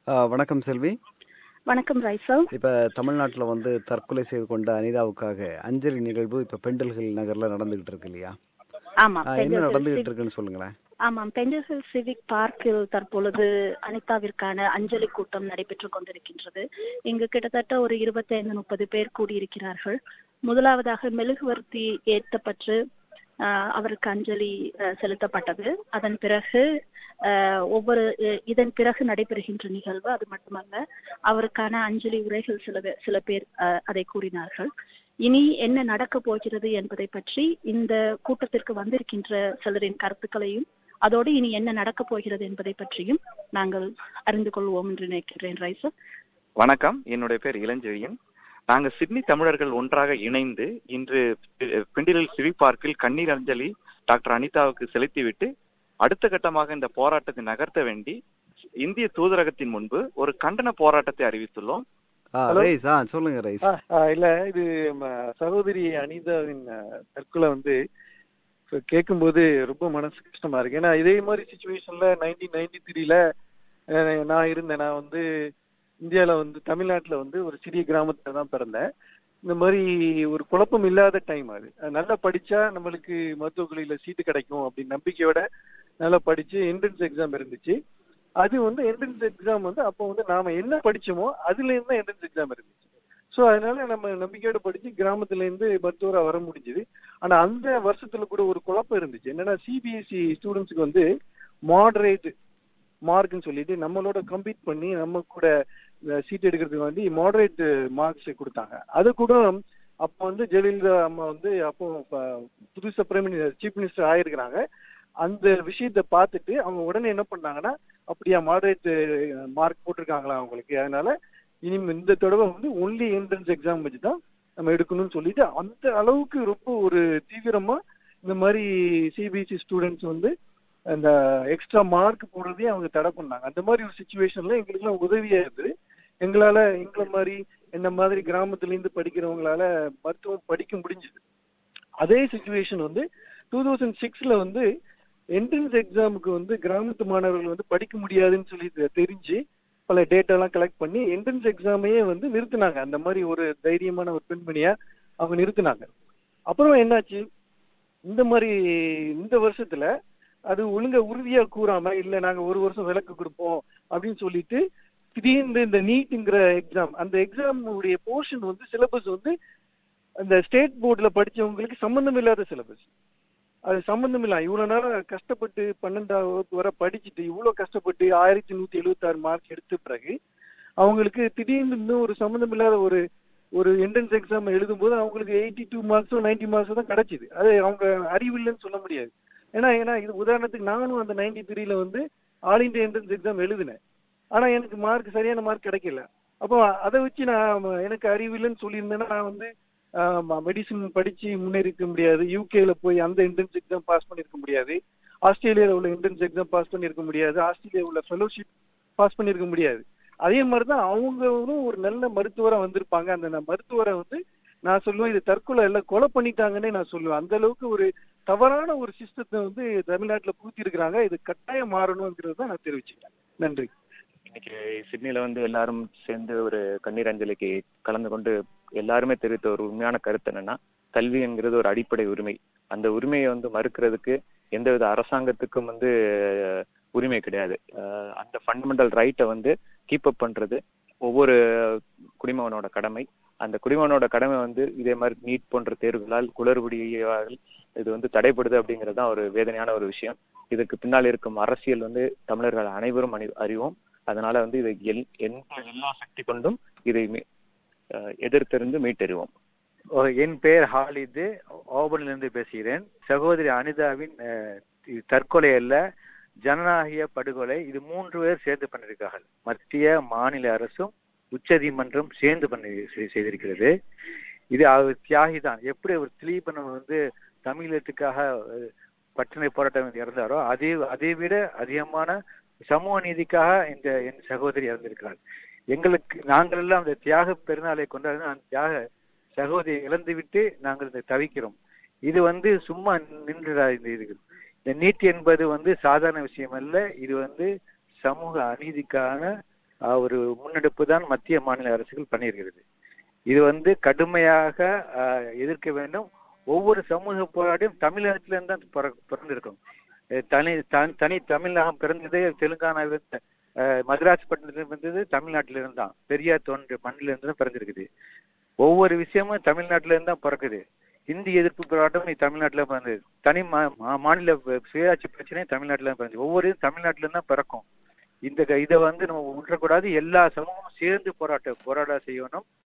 ஆ, வணக்கம் செல்வி வணக்கம் ரைசல் இப்போ தமிழ்நாட்டில் வந்து தற்கொலை செய்து கொண்ட அனிதாவுக்காக அஞ்சலி நிகழ்வு இப்போ பெண்டல்கள் நகரில் நடந்துகிட்டு இருக்கு இல்லையா ஆமா ஆ, என்ன நடந்துகிட்டு இருக்குன்னு சொல்லுங்களேன் ஆமாம் பெண்டல்ஹில் சிவிக் பார்க்கில் தற்பொழுது அனிதாவிற்கான அஞ்சலி கூட்டம் நடைபெற்றுக் கொண்டிருக்கின்றது இங்கு கிட்டத்தட்ட ஒரு இருபத்தைந்து முப்பது பேர் கூடியிருக்கிறார்கள் முதலாவதாக மெழுகுவர்த்தி ஏற்றப்பட்டு ஆஹ், அவருக்கு அஞ்சலி ஆஹ், செலுத்தப்பட்டது அதன் பிறகு ஆஹ், ஒவ்வொரு இ- இதன் பிறகு நடைபெறுகின்ற நிகழ்வு அது மட்டுமல்ல அவருக்கான அஞ்சலி உரைகள் சில பே- சில பேர் ஆஹ், அதை கூறினார்கள் இனி என்ன நடக்கப் போகிறது என்பதை பற்றி இந்த கூட்டத்திற்கு வந்திருக்கின்ற சிலரின் கருத்துக்களையும் அதோடு இனி என்ன நடக்கப் போகிறது என்பதை பற்றியும் நாங்கள் அறிந்து கொள்வோம் என்று நினைக்கிறேன் ரைசர் வணக்கம் என்னுடைய பேர் இளஞ்செழியன் நாங்க சிட்னி தமிழர்கள் ஒன்றாக இணைந்து இன்று பிண்டிலில் சிவிக் பார்க்கில் கண்ணீர் அஞ்சலி டாக்டர் அனிதாவுக்கு செலுத்திவிட்டு அடுத்த கட்டமாக இந்த போராட்டத்தை நகர்த்த வேண்டி இந்திய தூதரகத்தின் முன்பு ஒரு கண்டன போராட்டத்தை அறிவித்துள்ளோம் ஆ ரைஸ் ஆ சொல்லுங்க ரைஸ் ஆ, ஆ, இல்ல இது ம, சகோதரி அனிதாவின் அ, தற்கொலை வந்து இப்ப கேட்கும்போது ரொம்ப மனசு கஷ்டமா இருக்கு ஏன்னா இதே மாதிரி சுச்சுவேஷன்ல நைன்டீன் நைன்டி த்ரீல நான் இருந்தேன் நான் வந்து இந்தியால வந்து தமிழ்நாட்டுல வந்து ஒரு சிறிய கிராமத்துல தான் பிறந்தேன் இந்த மாதிரி ஒரு குழப்பம் இல்லாத டைம் அது அது நல்லா படிச்சா நம்மளுக்கு மருத்துவக் கல்லூரியில சீட்டு கிடைக்கும் அப்படின்னு நம்பிக்கையோட நல்லா படிச்சு என்ட்ரன்ஸ் எக்ஸாம் இருந்துச்சு அது வந்து என்ட்ரன்ஸ் எக்ஸாம் வந்து அப்போ வந்து நாம என்ன படிச்சோமோ அதுல இருந்து தான் என்ட்ரன்ஸ் எக்ஸாம் இருந்துச்சு சோ அதனால நம்ம நம்பிக்கையோட படிச்சு கிராமத்துல இருந்து மருத்துவரா வர முடிஞ்சுது ஆனா அந்த வருஷத்துல கூட ஒரு குழப்பம் இருந்துச்சு என்னன்னா சிபிஎஸ்இ ஸ்டூடெண்ட்ஸ்க்கு வந்து மாடரேட் மார்க்னு சொல்லிட்டு நம்மளோட கம்பீட் பண்ணி நம்ம கூட சீட் எடுக்கிறதுக்கு வேண்டி மாடரேட் மார்க்ஸ் கொடுத்தாங்க அது கூட அப்போ வந்து ஜெயலலிதா அம்மா வந்து அப்போ ப- புதுசா பிரைம் மினிஸ்டர் சீஃப் மினிஸ்டர் ஆயிருக்கிறாங்க அந்த விஷயத்த பார்த்துட்டு அவங்க உடனே என்ன பண்ணாங்கன்னா அப்படியா மாடரேட் மார்க் போட்டிருக்காங்களா அவங்களுக்கு அதனால இனிமே இந்த தடவை வந்து ஒன்லி என்ட்ரன்ஸ் எக்ஸாம் வச்சு தான் நம்ம எடுக்கணும்னு சொல்லிட்டு அந்த அளவுக்கு ரொம்ப ஒரு தீவிரமா இந்த மாதிரி சிபிஎஸ்சி ஸ்டூடெண்ட்ஸ் வந்து அந்த எக்ஸ்ட்ரா மார்க் போடுறதையும் அவங்க தடை பண்ணாங்க அந்த மாதிரி ஒரு சுச்சுவேஷன்ல எங்களுக்கு எல்லாம் உதவியா இருந்தது எங்களால எங்களை மாதிரி என்ன மாதிரி கிராமத்துல இருந்து படிக்கிறவங்களால மருத்துவம் படிக்க முடிஞ்சது அதே சுச்சுவேஷன் வந்து டூ தௌசண்ட் சிக்ஸ்ல வந்து என்ட்ரன்ஸ் எக்ஸாமுக்கு வந்து கிராமத்து மாணவர்கள் வந்து படிக்க முடியாதுன்னு சொல்லி தெ- தெரிஞ்சு பல டேட்டா எல்லாம் கலெக்ட் பண்ணி என்ட்ரன்ஸ் எக்ஸாமையே வந்து நிறுத்தினாங்க அந்த மாதிரி ஒரு தைரியமான ஒரு பெண்மணியா அவங்க நிறுத்தினாங்க அப்புறம் என்னாச்சு இந்த மாதிரி இந்த வருஷத்துல அது ஒழுங்கா உறுதியா கூறாம இல்ல நாங்க ஒரு வருஷம் விலக்கு கொடுப்போம் அப்படின்னு சொல்லிட்டு திடீர்னு இந்த நீட்ங்கிற எக்ஸாம் அந்த எக்ஸாம் உடைய போர்ஷன் வந்து சிலபஸ் வந்து அந்த ஸ்டேட் போர்டுல படிச்சவங்களுக்கு சம்பந்தம் இல்லாத சிலபஸ் அது சம்பந்தம் இல்ல இவ்வளவு நேரம் கஷ்டப்பட்டு பன்னெண்டாவது வகுப்பு வரை படிச்சுட்டு இவ்வளவு கஷ்டப்பட்டு ஆயிரத்தி நூத்தி எழுபத்தி ஆறு மார்க் எடுத்த பிறகு அவங்களுக்கு திடீர்னு இன்னும் ஒரு சம்பந்தம் இல்லாத ஒரு ஒரு என்ட்ரன்ஸ் எக்ஸாம் எழுதும் போது அவங்களுக்கு எயிட்டி டூ மார்க்ஸோ நைன்டி மார்க்ஸோ தான் கிடைச்சிது அது அவங்க அறிவில்லைன்னு சொல்ல முடியாது ஏன்னா ஏன்னா இது உதாரணத்துக்கு நானும் அந்த நைன்டி த்ரீல வந்து ஆல் இந்தியா என்ட்ரன்ஸ் எக்ஸாம் எழுதினேன் ஆனா எனக்கு மார்க் சரியான மார்க் கிடைக்கல அப்போ அதை வச்சு நான் எனக்கு அறிவில்லைன்னு சொல்லியிருந்தேன்னா நான் வந்து மெடிசன் படிச்சு முன்னேறிக்க முடியாது யூகேல போய் அந்த என்ட்ரன்ஸ் எக்ஸாம் பாஸ் பண்ணிருக்க முடியாது ஆஸ்திரேலியால உள்ள என்ட்ரன்ஸ் எக்ஸாம் பாஸ் பண்ணிருக்க முடியாது ஆஸ்திரேலியா உள்ள ஃபெலோஷிப் பாஸ் பண்ணிருக்க முடியாது அதே மாதிரிதான் அவங்களும் ஒரு நல்ல மருத்துவரா வந்திருப்பாங்க அந்த ந- மருத்துவரை வந்து நான் சொல்லுவேன் இது தற்கொலை இல்ல கொலை பண்ணிட்டாங்கன்னே நான் சொல்லுவேன் அந்த அளவுக்கு ஒரு தவறான ஒரு சிஸ்டத்தை வந்து தமிழ்நாட்டுல பூத்தி இருக்கிறாங்க இது கட்டாயம் மாறணுங்கிறது தான் நான் தெரிவிச்சுக்கிறேன் நன்றி இன்னைக்கு சிட்னில வந்து எல்லாரும் சேர்ந்து ஒரு கண்ணீர் அஞ்சலிக்கு கலந்து கொண்டு எல்லாருமே தெரிவித்த ஒரு உண்மையான கருத்து என்னன்னா கல்வி என்கிறது ஒரு அடிப்படை உரிமை அந்த உரிமையை வந்து மறுக்கிறதுக்கு எந்தவித அரசாங்கத்துக்கும் வந்து அஹ், உரிமை கிடையாது அஹ், அந்த ஃபண்டமெண்டல் ரைட்டை வந்து கீப் அப் பண்றது ஒவ்வொரு குடிமகனோட கடமை அந்த குடிமகனோட கடமை வந்து இதே மாதிரி நீட் போன்ற தேர்வுகளால் குளறுபடியால் இது வந்து தடைப்படுது அப்படிங்கிறது தான் ஒரு வேதனையான ஒரு விஷயம் இதுக்கு பின்னால் இருக்கும் அரசியல் வந்து தமிழர்கள் அனைவரும் அணி அறிவோம் அதனால வந்து இதை எல் எந்த எல்லா சக்தி கொண்டும் இதை மீ- அஹ் எதிர்த்தெறிந்து மீட்டெறிவோம் ஓ, என் பெயர் ஹாலிது ஓபனில் இருந்து பேசுகிறேன் சகோதரி அனிதாவின் அஹ், இது தற்கொலை அல்ல ஜனநாயக படுகொலை இது மூன்று பேர் சேர்ந்து பண்ணிருக்கார்கள் மத்திய மாநில அரசும் உச்சநீதிமன்றம் சேர்ந்து பண்ணி செய்- செய்திருக்கிறது இது அவர் தியாகி தான் எப்படி ஒரு திலீபன் வந்து தமிழகத்துக்காக அஹ், பட்டினி போராட்டம் இறந்தாரோ அதே அதை விட அதிகமான சமூக நீதிக்காக இந்த என் சகோதரி இறந்திருக்கிறார் எங்களுக்கு நாங்கள் எல்லாம் அந்த தியாக பெருநாளை கொண்டாடி அந்த தியாக சகோதரியை இழந்துவிட்டு நாங்கள் இதை தவிக்கிறோம் இது வந்து சும்மா நின்றுடா இந்த இது இந்த நீட் என்பது வந்து சாதாரண விஷயம் அல்ல இது வந்து சமூக அநீதிக்கான ஆஹ், ஒரு முன்னெடுப்பு தான் மத்திய மாநில அரசுகள் பண்ணியிருக்கிறது இது வந்து கடுமையாக ஆஹ், எதிர்க்க வேண்டும் ஒவ்வொரு சமூக போராட்டம் தமிழகத்துல இருந்து தான் பிற- பிறந்திருக்கும் அஹ் தனி தனி- தனி தமிழகம் பிறந்ததே தெலுங்கானாவிலிருந்து அஹ், மദ്രാஸ் பட்டணத்துல இருந்தது தமிழ்நாட்டில இருந்து தான் பெரியார் தோன்ற மண்ணில இருந்து தான் பிறந்திருக்குது ஒவ்வொரு விஷயமும் தமிழ்நாட்டில இருந்து தான் பிறக்குது இந்தி எதிர்ப்பு போராட்டம் இது தமிழ்நாட்டுல பிறந்தது தனி மா- மா- மாநில சுயாட்சி பிரச்சனை தமிழ்நாட்டுல தான் பிறந்தது ஒவ்வொரு இதும் தமிழ்நாட்டுல இருந்து தான் பிறக்கும் இந்த க- இதை வந்து நம்ம விட்டுறக்கூடாது எல்லா சமூகமும் சேர்ந்து போராட்ட போராட செய்யணும்